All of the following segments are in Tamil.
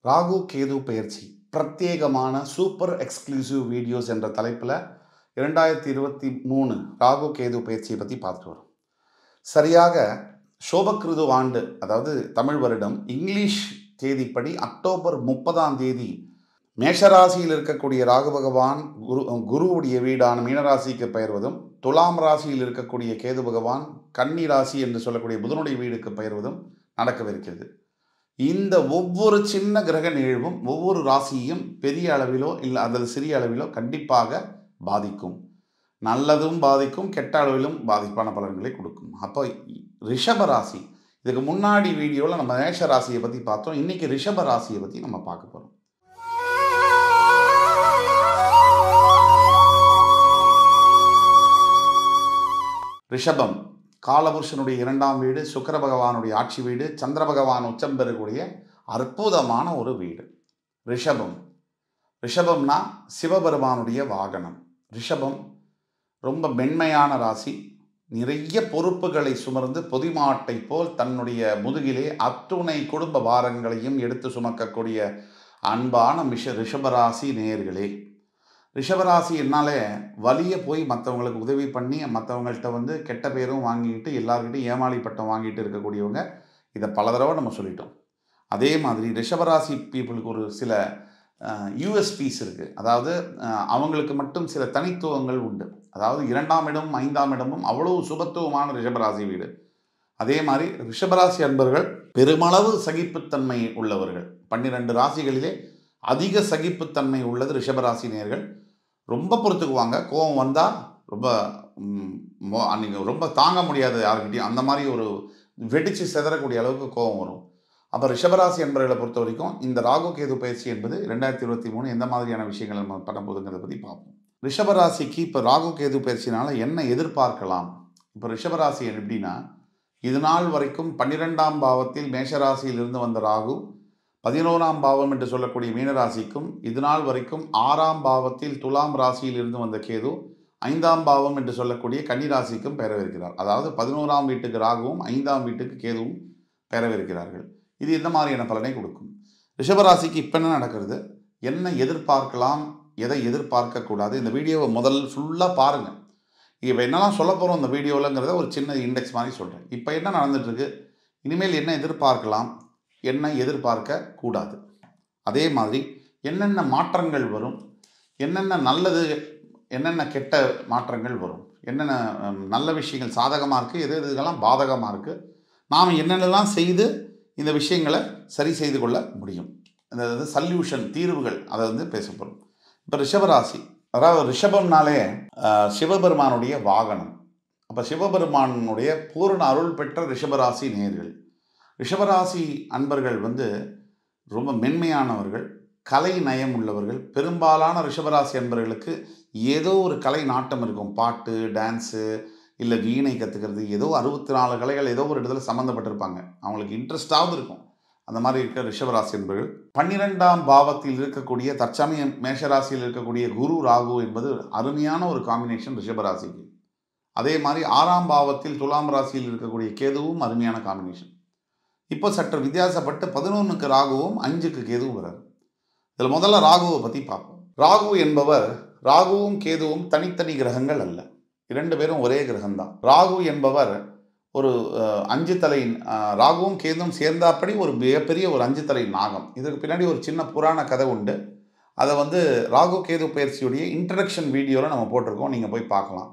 ராகு கேது பெயர்ச்சி பிரத்யேகமான சூப்பர் எக்ஸ்க்ளூசிவ் வீடியோஸ் என்ற தலைப்பில் இரண்டாயிரத்தி இருபத்தி மூணு ராகு கேது பயிற்சியை பற்றி பார்த்துட்டு வரோம் சரியாக சோபக்கிருது ஆண்டு அதாவது தமிழ் வருடம் இங்கிலீஷ் தேதிப்படி அக்டோபர் முப்பதாம் தேதி மேஷராசியில் இருக்கக்கூடிய ராகு பகவான் குரு குருவுடைய வீடான மீனராசிக்கு பெயர்வதும் துலாம் ராசியில் இருக்கக்கூடிய கேது பகவான் கன்னி ராசி என்று சொல்லக்கூடிய புதனுடைய வீடுக்கு பெயர்வதும் நடக்கவிருக்கிறது இந்த ஒவ்வொரு சின்ன கிரக நிகழ்வும் ஒவ்வொரு ராசியையும் பெரிய அளவிலோ இல்லை அல்லது சிறிய அளவிலோ கண்டிப்பாக பாதிக்கும் நல்லதும் பாதிக்கும் கெட்ட அளவிலும் பாதிப்பான பலன்களை கொடுக்கும் அப்போ ரிஷப ராசி இதுக்கு முன்னாடி வீடியோவில் நம்ம மேஷ ராசியை பற்றி பார்த்தோம் இன்னைக்கு ரிஷப ராசியை பற்றி நம்ம பார்க்க போகிறோம் ரிஷபம் காலபுருஷனுடைய இரண்டாம் வீடு சுக்கர பகவானுடைய ஆட்சி வீடு சந்திர பகவான் உச்சம் பெறக்கூடிய அற்புதமான ஒரு வீடு ரிஷபம் ரிஷபம்னா சிவபெருமானுடைய வாகனம் ரிஷபம் ரொம்ப மென்மையான ராசி நிறைய பொறுப்புகளை சுமர்ந்து பொதிமாட்டை போல் தன்னுடைய முதுகிலே அத்துணை குடும்ப பாரங்களையும் எடுத்து சுமக்கக்கூடிய அன்பான மிஷ ரிஷபராசி நேயர்களே ரிஷபராசி என்னாலே வலிய போய் மற்றவங்களுக்கு உதவி பண்ணி மற்றவங்கள்ட்ட வந்து கெட்ட பேரும் வாங்கிட்டு எல்லாருக்கிட்டையும் ஏமாளி பட்டம் வாங்கிட்டு இருக்கக்கூடியவங்க இதை பல தடவை நம்ம சொல்லிட்டோம் அதே மாதிரி ரிஷபராசி பீப்புளுக்கு ஒரு சில யூஎஸ்பிஸ் இருக்குது அதாவது அஹ், அவங்களுக்கு மட்டும் சில தனித்துவங்கள் உண்டு அதாவது இரண்டாம் இடம் ஐந்தாம் இடமும் அவ்வளவு சுபத்துவமான ரிஷபராசி வீடு அதே மாதிரி ரிஷபராசி அன்பர்கள் பெருமளவு சகிப்புத்தன்மை உள்ளவர்கள் பன்னிரண்டு ராசிகளிலே அதிக சகிப்புத்தன்மை உள்ளது ரிஷபராசி நேர்கள் ரொம்ப பொறுத்துக்குவாங்க கோபம் வந்தால் ரொம்ப ம், மோ- அன்னைக்கு ரொம்ப தாங்க முடியாது யாருக்கிட்டையும் அந்த மாதிரி ஒரு வெடிச்சு சிதறக்கூடிய அளவுக்கு கோபம் வரும் அப்போ ரிஷபராசி என்பவர்களை பொறுத்த வரைக்கும் இந்த ராகு கேது பயிற்சி என்பது ரெண்டாயிரத்தி இருபத்தி மூணு எந்த மாதிரியான விஷயங்கள் நம்ம பண்ண போகுதுங்கிறத பற்றி பார்ப்போம் ரிஷபராசிக்கு இப்போ ராகு கேது பயிற்சினால என்ன எதிர்பார்க்கலாம் இப்போ ரிஷபராசி எப்படின்னா இது நாள் வரைக்கும் பன்னிரெண்டாம் பாவத்தில் மேஷராசியிலிருந்து வந்த ராகு பதினோராம் பாவம் என்று சொல்லக்கூடிய மீனராசிக்கும் இது நாள் வரைக்கும் ஆறாம் பாவத்தில் துலாம் ராசியில் இருந்து வந்த கேது ஐந்தாம் பாவம் என்று சொல்லக்கூடிய கன்னிராசிக்கும் பெறவிருக்கிறார் அதாவது பதினோராம் வீட்டுக்கு ராகுவும் ஐந்தாம் வீட்டுக்கு கேதுவும் பெறவிருக்கிறார்கள் இது இந்த மாதிரியான பலனை கொடுக்கும் ரிஷபராசிக்கு இப்போ என்ன நடக்கிறது என்ன எதிர்பார்க்கலாம் எதை எதிர்பார்க்கக்கூடாது இந்த வீடியோவை முதல் ஃபுல்லாக பாருங்கள் இப்போ என்னெல்லாம் சொல்ல போகிறோம் இந்த வீடியோவில்ங்கிறத ஒரு சின்ன இண்டெக்ஸ் மாதிரி சொல்கிறேன் இப்போ என்ன நடந்துட்டுருக்கு இனிமேல் என்ன எதிர்பார்க்கலாம் என்ன எதிர்பார்க்க கூடாது அதே மாதிரி என்னென்ன மாற்றங்கள் வரும் என்னென்ன நல்லது என்னென்ன கெட்ட மாற்றங்கள் வரும் என்னென்ன ஹம், நல்ல விஷயங்கள் சாதகமாக இருக்குது எது எது இதெல்லாம் பாதகமாக இருக்குது நாம் என்னென்னலாம் செய்து இந்த விஷயங்களை சரி செய்து கொள்ள முடியும் அதாவது சல்யூஷன் தீர்வுகள் அதை வந்து பேச போகிறோம் இப்போ ரிஷபராசி அதாவது ரிஷபம்னாலே ஆஹ், சிவபெருமானுடைய வாகனம் அப்போ சிவபெருமானுடைய பூரண அருள் பெற்ற ரிஷபராசி நேர்கள் ரிஷபராசி அன்பர்கள் வந்து ரொம்ப மென்மையானவர்கள் கலை நயம் உள்ளவர்கள் பெரும்பாலான ரிஷபராசி அன்பர்களுக்கு ஏதோ ஒரு கலை நாட்டம் இருக்கும் பாட்டு டான்ஸு இல்லை வீணை கற்றுக்கிறது ஏதோ அறுபத்தி நாலு கலைகள் ஏதோ ஒரு இடத்துல சம்மந்தப்பட்டிருப்பாங்க அவங்களுக்கு இன்ட்ரெஸ்டாவது இருக்கும் அந்த மாதிரி இருக்க ரிஷபராசி என்பர்கள் பன்னிரெண்டாம் பாவத்தில் இருக்கக்கூடிய தற்சமயம் மேஷராசியில் இருக்கக்கூடிய குரு ராகு என்பது அருமையான ஒரு காம்பினேஷன் ரிஷபராசிக்கு அதே மாதிரி ஆறாம் பாவத்தில் துலாம் ராசியில் இருக்கக்கூடிய கேதுவும் அருமையான காம்பினேஷன் இப்போ சற்று வித்தியாசப்பட்டு பதினொன்றுக்கு ராகுவும் அஞ்சுக்கு கேதுவும் வராரு இதில் முதல்ல ராகுவை பற்றி பார்ப்போம் ராகு என்பவர் ராகுவும் கேதுவும் தனித்தனி கிரகங்கள் அல்ல இரண்டு பேரும் ஒரே கிரகம்தான் ராகு என்பவர் ஒரு அஹ், அஞ்சு தலை அஹ், ராகுவும் கேதுவும் சேர்ந்தாப்படி ஒரு மிகப்பெரிய ஒரு அஞ்சு தலை நாகம் இதுக்கு பின்னாடி ஒரு சின்ன புராண கதை உண்டு அதை வந்து ராகு கேது பயிற்சியுடைய இன்ட்ரடக்ஷன் வீடியோவில் நம்ம போட்டிருக்கோம் நீங்கள் போய் பார்க்கலாம்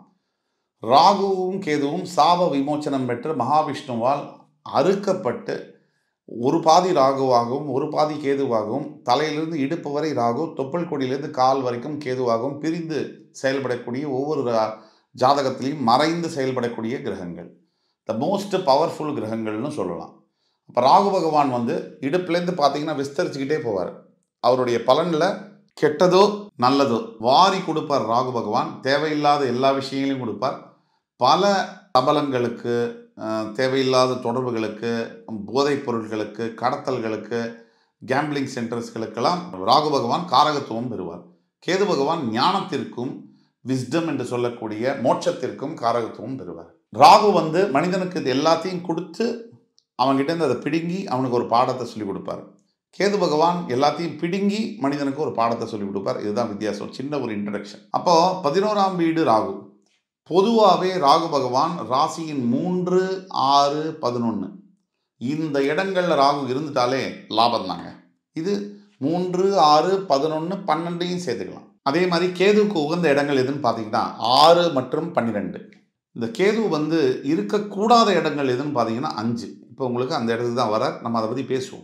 ராகுவும் கேதுவும் சாப விமோச்சனம் பெற்று மகாவிஷ்ணுவால் அறுக்கப்பட்டு ஒரு பாதி ராகுவாகவும் ஒரு பாதி கேதுவாகவும் தலையிலிருந்து இடுப்பு வரை ராகு தொப்புள் கொடியிலிருந்து கால் வரைக்கும் கேதுவாகவும் பிரிந்து செயல்படக்கூடிய ஒவ்வொரு ரா- ஜாதகத்திலையும் மறைந்து செயல்படக்கூடிய கிரகங்கள் த மோஸ்ட் பவர்ஃபுல் கிரகங்கள்னு சொல்லலாம் அப்போ ராகு பகவான் வந்து இடுப்புலேருந்து பார்த்தீங்கன்னா விஸ்தரிச்சுக்கிட்டே போவார் அவருடைய பலனில் கெட்டதோ நல்லதோ வாரி கொடுப்பார் ராகு பகவான் தேவையில்லாத எல்லா விஷயங்களையும் கொடுப்பார் பல சபலங்களுக்கு அஹ், தேவையில்லாத தொடர்புகளுக்கு போதைப் பொருட்களுக்கு கடத்தல்களுக்கு கேம்பிளிங் சென்டர்ஸ்களுக்கெல்லாம் ராகு பகவான் காரகத்துவம் பெறுவார் கேது பகவான் ஞானத்திற்கும் விஸ்டம் என்று சொல்லக்கூடிய மோட்சத்திற்கும் காரகத்துவம் பெறுவார் ராகு வந்து மனிதனுக்கு இது எல்லாத்தையும் கொடுத்து அவன்கிட்ட இருந்து அதை பிடுங்கி அவனுக்கு ஒரு பாடத்தை சொல்லி கொடுப்பார் கேது பகவான் எல்லாத்தையும் பிடுங்கி மனிதனுக்கு ஒரு பாடத்தை சொல்லி கொடுப்பார் இதுதான் வித்தியாசம் சின்ன ஒரு இன்ட்ரடக்ஷன் அப்போ பதினோராம் வீடு ராகு பொதுவாகவே ராகு பகவான் ராசியின் மூன்று ஆறு பதினொன்று இந்த இடங்களில் ராகு இருந்துட்டாலே லாபம் தாங்க இது மூன்று ஆறு பதினொன்று பன்னெண்டையும் சேர்த்துக்கலாம் அதே மாதிரி கேதுவுக்கு உகந்த இடங்கள் எதுன்னு பார்த்தீங்கன்னா ஆறு மற்றும் பன்னிரெண்டு இந்த கேது வந்து இருக்கக்கூடாத இடங்கள் எதுன்னு பார்த்தீங்கன்னா அஞ்சு இப்போ உங்களுக்கு அந்த இடத்துக்கு தான் வர நம்ம அதை பற்றி பேசுவோம்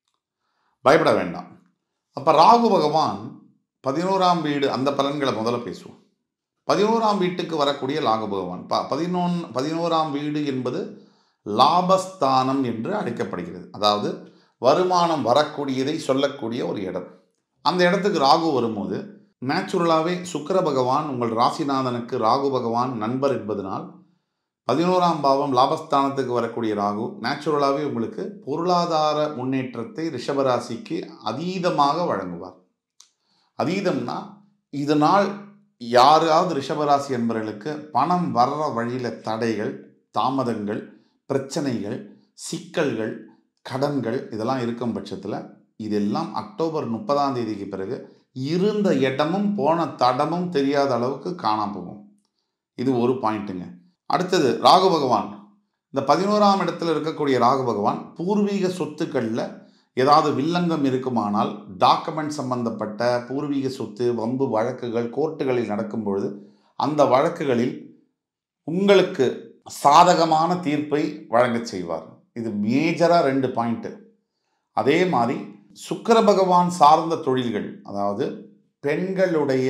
பயப்பட வேண்டாம் அப்போ ராகு பகவான் பதினோராம் வீடு அந்த பலன்களை முதல்ல பேசுவோம் பதினோராம் வீட்டுக்கு வரக்கூடிய ராகு பகவான் ப பதினொன் பதினோராம் வீடு என்பது லாபஸ்தானம் என்று அழைக்கப்படுகிறது அதாவது வருமானம் வரக்கூடியதை சொல்லக்கூடிய ஒரு இடம் அந்த இடத்துக்கு ராகு வரும்போது நேச்சுரலாகவே சுக்கிர பகவான் உங்கள் ராசிநாதனுக்கு ராகு பகவான் நண்பர் என்பதனால் பதினோராம் பாவம் லாபஸ்தானத்துக்கு வரக்கூடிய ராகு நேச்சுரலாகவே உங்களுக்கு பொருளாதார முன்னேற்றத்தை ரிஷபராசிக்கு அதீதமாக வழங்குவார் அதீதம்னா இதனால் யாராவது ரிஷபராசி என்பவர்களுக்கு பணம் வர்ற வழியில் தடைகள் தாமதங்கள் பிரச்சனைகள் சிக்கல்கள் கடன்கள் இதெல்லாம் இருக்கும் பட்சத்தில் இதெல்லாம் அக்டோபர் முப்பதாம் தேதிக்கு பிறகு இருந்த இடமும் போன தடமும் தெரியாத அளவுக்கு காணாம போகும் இது ஒரு பாயிண்ட்டுங்க அடுத்தது ராகு பகவான் இந்த பதினோராம் இடத்துல இருக்கக்கூடிய ராகு பகவான் பூர்வீக சொத்துக்களில் ஏதாவது வில்லங்கம் இருக்குமானால் டாக்குமெண்ட் சம்பந்தப்பட்ட பூர்வீக சொத்து வம்பு வழக்குகள் கோர்ட்டுகளில் நடக்கும் பொழுது அந்த வழக்குகளில் உங்களுக்கு சாதகமான தீர்ப்பை வழங்கச் செய்வார் இது மேஜராக ரெண்டு பாயிண்ட்டு அதே மாதிரி சுக்கிர பகவான் சார்ந்த தொழில்கள் அதாவது பெண்களுடைய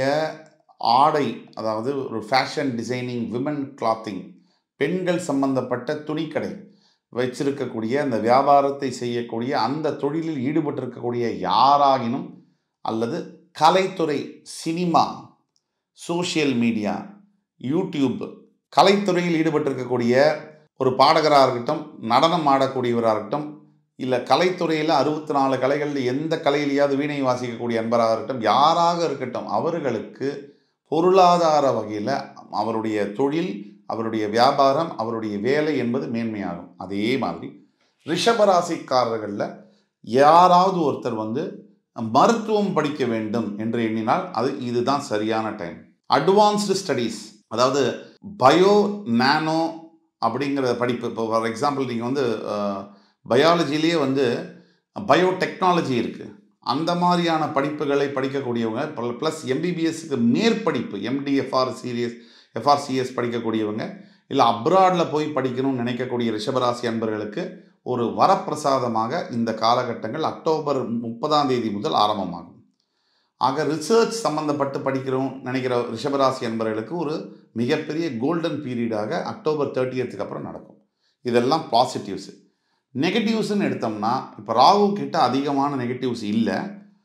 ஆடை அதாவது ஒரு ஃபேஷன் டிசைனிங் விமன் கிளாத்திங் பெண்கள் சம்பந்தப்பட்ட துணிக்கடை வச்சிருக்கக்கூடிய அந்த வியாபாரத்தை செய்யக்கூடிய அந்த தொழிலில் ஈடுபட்டிருக்கக்கூடிய யாராகினும் அல்லது கலைத்துறை சினிமா சோஷியல் மீடியா யூடியூப் கலைத்துறையில் ஈடுபட்டிருக்கக்கூடிய ஒரு பாடகராக இருக்கட்டும் நடனம் ஆடக்கூடியவராக இருக்கட்டும் இல்லை கலைத்துறையில் அறுபத்தி நாலு கலைகளில் எந்த கலையிலையாவது வீணை வாசிக்கக்கூடிய அன்பராக இருக்கட்டும் யாராக இருக்கட்டும் அவர்களுக்கு பொருளாதார வகையில் அவருடைய தொழில் அவருடைய வியாபாரம் அவருடைய வேலை என்பது மேன்மையாகும் அதே மாதிரி ரிஷபராசிக்காரர்களில் யாராவது ஒருத்தர் வந்து மருத்துவம் படிக்க வேண்டும் என்று எண்ணினால் அது இதுதான் சரியான டைம் அட்வான்ஸ்டு ஸ்டடீஸ் அதாவது பயோ நானோ அப்படிங்கிற படிப்பு இப்போ ஃபார் எக்ஸாம்பிள் நீங்கள் வந்து பயாலஜிலேயே வந்து பயோடெக்னாலஜி இருக்குது அந்த மாதிரியான படிப்புகளை படிக்கக்கூடியவங்க ப்ளஸ் எம்பிபிஎஸ்க்கு மேற்படிப்பு எம்டிஎஃப்ஆர் சீரியஸ் எஃப்ஆர்சிஎஸ் படிக்கக்கூடியவங்க இல்லை அப்ராடில் போய் படிக்கணும்னு நினைக்கக்கூடிய ரிஷபராசி அன்பர்களுக்கு ஒரு வரப்பிரசாதமாக இந்த காலகட்டங்கள் அக்டோபர் முப்பதாம் தேதி முதல் ஆரம்பமாகும் ஆக ரிசர்ச் சம்மந்தப்பட்டு படிக்கிறோம் நினைக்கிற ரிஷபராசி அன்பர்களுக்கு ஒரு மிகப்பெரிய கோல்டன் பீரியடாக அக்டோபர் தேர்ட்டியத்துக்கு அப்புறம் நடக்கும் இதெல்லாம் பாசிட்டிவ்ஸ் நெகட்டிவ்ஸ்னு எடுத்தோம்னா இப்போ ராகு கிட்ட அதிகமான நெகட்டிவ்ஸ் இல்லை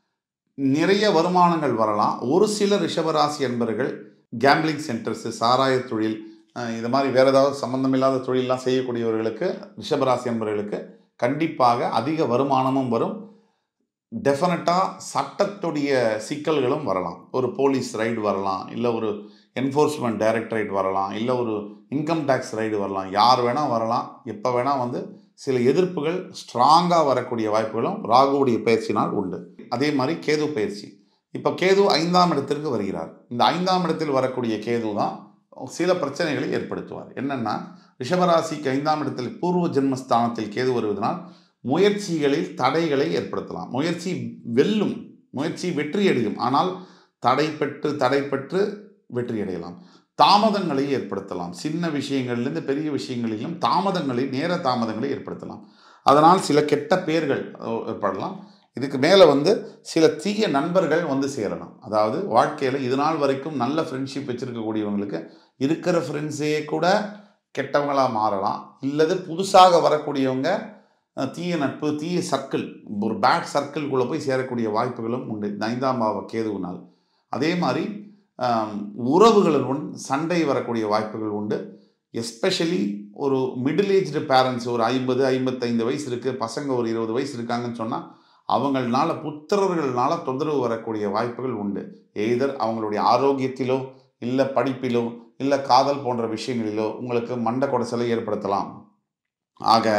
நிறைய வருமானங்கள் வரலாம் ஒரு சில ரிஷபராசி அன்பர்கள் கேம்பிளிங் சென்டர்ஸு சாராய தொழில் இது மாதிரி வேறு ஏதாவது சம்மந்தமில்லாத தொழிலெலாம் செய்யக்கூடியவர்களுக்கு ரிஷபராசி அன்பர்களுக்கு கண்டிப்பாக அதிக வருமானமும் வரும் டெஃபினட்டாக சட்டத்துடைய சிக்கல்களும் வரலாம் ஒரு போலீஸ் ரைடு வரலாம் இல்லை ஒரு என்ஃபோர்ஸ்மெண்ட் டைரக்டரேட் வரலாம் இல்லை ஒரு இன்கம் டேக்ஸ் ரைடு வரலாம் யார் வேணால் வரலாம் எப்போ வேணால் வந்து சில எதிர்ப்புகள் ஸ்ட்ராங்காக வரக்கூடிய வாய்ப்புகளும் ராகுவுடைய பயிற்சினால் உண்டு அதே மாதிரி கேது பயிற்சி இப்போ கேது ஐந்தாம் இடத்திற்கு வருகிறார் இந்த ஐந்தாம் இடத்தில் வரக்கூடிய கேது தான் சில பிரச்சனைகளை ஏற்படுத்துவார் என்னென்னா ரிஷபராசிக்கு ஐந்தாம் இடத்தில் பூர்வ ஜென்மஸ்தானத்தில் கேது வருவதனால் முயற்சிகளில் தடைகளை ஏற்படுத்தலாம் முயற்சி வெல்லும் முயற்சி வெற்றியடையும் ஆனால் தடை பெற்று தடை பெற்று வெற்றி அடையலாம் தாமதங்களை ஏற்படுத்தலாம் சின்ன விஷயங்கள்லேருந்து பெரிய விஷயங்களிலும் தாமதங்களை நேர தாமதங்களை ஏற்படுத்தலாம் அதனால் சில கெட்ட பெயர்கள் ஏற்படலாம் இதுக்கு மேலே வந்து சில தீய நண்பர்கள் வந்து சேரலாம் அதாவது வாழ்க்கையில் இது நாள் வரைக்கும் நல்ல ஃப்ரெண்ட்ஷிப் வச்சுருக்கக்கூடியவங்களுக்கு இருக்கிற ஃப்ரெண்ட்ஸே கூட கெட்டவங்களாக மாறலாம் இல்லது புதுசாக வரக்கூடியவங்க தீய நட்பு தீய சர்க்கிள் ஒரு பேட் சர்க்கிள்குள்ளே போய் சேரக்கூடிய வாய்ப்புகளும் உண்டு இந்த ஐந்தாம் பாவ கேதுவினால் அதே மாதிரி உறவுகளுடன் சண்டை வரக்கூடிய வாய்ப்புகள் உண்டு எஸ்பெஷலி ஒரு மிடில் ஏஜ்டு பேரண்ட்ஸ் ஒரு ஐம்பது ஐம்பத்தைந்து வயசு இருக்குது பசங்க ஒரு இருபது வயசு இருக்காங்கன்னு சொன்னால் அவங்களால புத்திரர்களால தொந்தரவு வரக்கூடிய வாய்ப்புகள் உண்டு எய்தர் அவங்களுடைய ஆரோக்கியத்திலோ இல்லை படிப்பிலோ இல்லை காதல் போன்ற விஷயங்களிலோ உங்களுக்கு மண்ட குடைச்சலை ஏற்படுத்தலாம் ஆக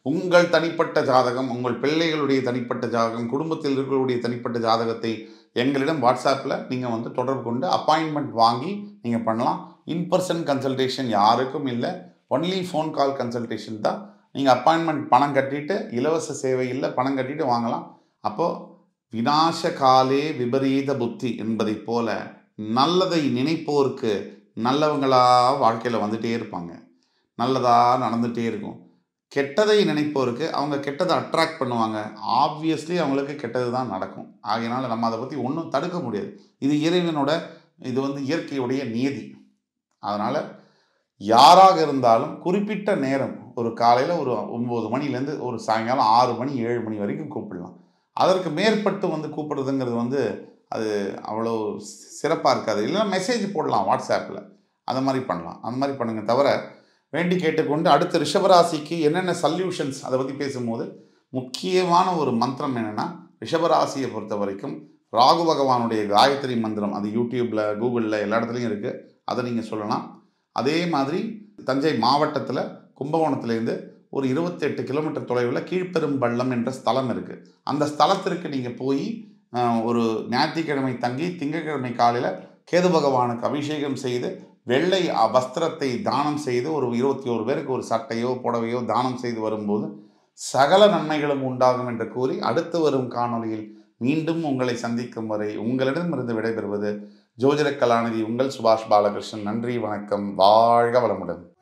உங்கள் தனிப்பட்ட ஜாதகம் உங்கள் பிள்ளைகளுடைய தனிப்பட்ட ஜாதகம் குடும்பத்தில் இருக்கிறவருடைய தனிப்பட்ட ஜாதகத்தை எங்களிடம் வாட்ஸ்அப்பில் நீங்கள் வந்து தொடர்பு கொண்டு அப்பாயின்மெண்ட் வாங்கி நீங்கள் பண்ணலாம் இன் பர்சன் கன்சல்டேஷன் யாருக்கும் இல்லை ஒன்லி ஃபோன் கால் கன்சல்டேஷன் தான் நீங்கள் அப்பாயின்மெண்ட் பணம் கட்டிட்டு இலவச சேவை இல்லை பணம் கட்டிட்டு வாங்கலாம் அப்போது விநாச காலே விபரீத புத்தி என்பதைப் போல நல்லதை நினைப்போருக்கு நல்லவங்களா வாழ்க்கையில் வந்துட்டே இருப்பாங்க நல்லதாக நடந்துகிட்டே இருக்கும் கெட்டதை நினைப்போருக்கு அவங்க கெட்டதை அட்ராக்ட் பண்ணுவாங்க ஆப்வியஸ்லி அவங்களுக்கு கெட்டது தான் நடக்கும் ஆகையினால நம்ம அதை பற்றி ஒன்றும் தடுக்க முடியாது இது இறைவனோட இது வந்து இயற்கையுடைய நியதி அதனால் யாராக இருந்தாலும் குறிப்பிட்ட நேரம் ஒரு காலையில் ஒரு ஒம்பது மணிலேருந்து ஒரு சாயங்காலம் ஆறு மணி ஏழு மணி வரைக்கும் கூப்பிடலாம் அதற்கு மேற்பட்டு வந்து கூப்பிடுறதுங்கிறது வந்து அது அவ்வளோ சிறப்பாக இருக்காது இல்லைன்னா மெசேஜ் போடலாம் வாட்ஸ்அப்பில் அந்த மாதிரி பண்ணலாம் அந்த மாதிரி பண்ணுங்க தவிர வேண்டி கேட்டுக்கொண்டு அடுத்த ரிஷபராசிக்கு என்னென்ன சல்யூஷன்ஸ் அதை பற்றி பேசும்போது முக்கியமான ஒரு மந்திரம் என்னென்னா ரிஷபராசியை பொறுத்த வரைக்கும் ராகு பகவானுடைய காயத்ரி மந்திரம் அது யூடியூப்பில் கூகுளில் எல்லா இடத்துலையும் இருக்குது அதை நீங்கள் சொல்லலாம் அதே மாதிரி தஞ்சை மாவட்டத்தில் கும்பகோணத்துலேருந்து ஒரு இருபத்தெட்டு கிலோமீட்டர் தொலைவில் கீழ்ப்பெரும்பள்ளம் என்ற ஸ்தலம் இருக்குது அந்த ஸ்தலத்திற்கு நீங்கள் போய் அஹ், ஒரு ஞாயிற்றுக்கிழமை தங்கி திங்கட்கிழமை காலையில் கேது பகவானுக்கு அபிஷேகம் செய்து வெள்ளை அ- வஸ்திரத்தை தானம் செய்து ஒரு இருபத்தி ஒரு பேருக்கு ஒரு சட்டையோ புடவையோ தானம் செய்து வரும்போது சகல நன்மைகளும் உண்டாகும் என்று கூறி அடுத்து வரும் காணொளியில் மீண்டும் உங்களை சந்திக்கும் வரை உங்களிடமிருந்து விடைபெறுவது ஜோதிட கலாநிதி உங்கள் சுபாஷ் பாலகிருஷ்ணன் நன்றி வணக்கம் வாழ்க வளமுடன்